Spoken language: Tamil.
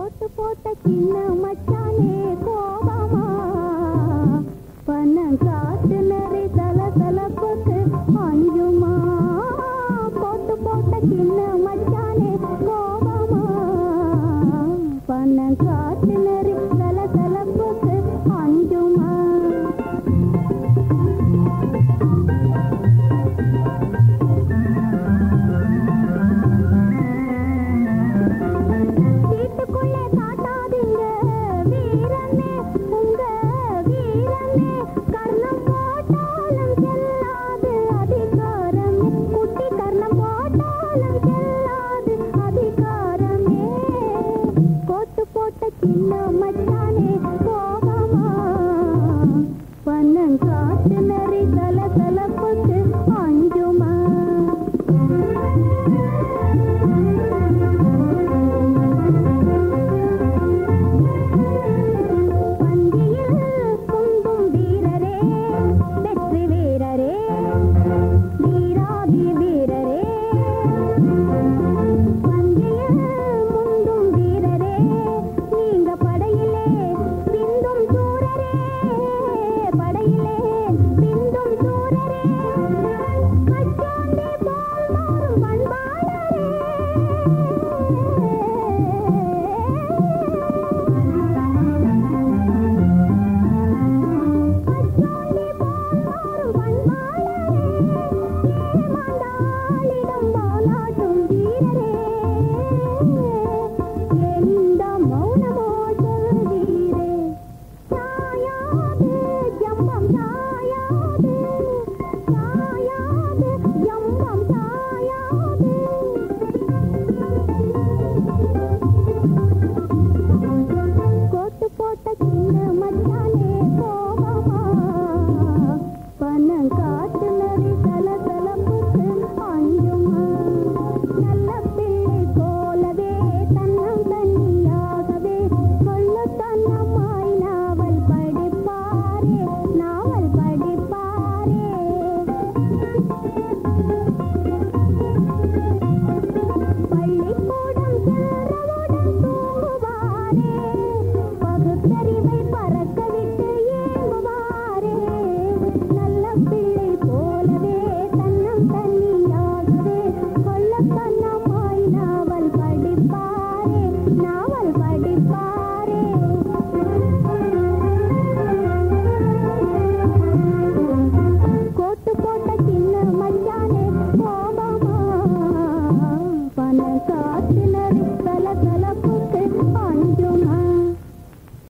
கோட்டு போட்ட சின்ன மச்சானே கோபமா பணம் காட்டு நெறி தல தலப்புக்கு அஞ்சுமா கோட்டு போட்ட சின்ன மச்சானே கோபமா பணம் காட்டு நெறி தல தலப்புக்கு அஞ்சுமா வீட்டுக்குள்ளே காட்டாதீங்க வீரமே உங்க வீரமே கர்ணம் போட்டாலும் செல்லாது அதிகாரமே குட்டி கர்ணம் போட்டாலும் செல்லாது அதிகாரமே கோட்டு போட்ட சின்ன மச்சானே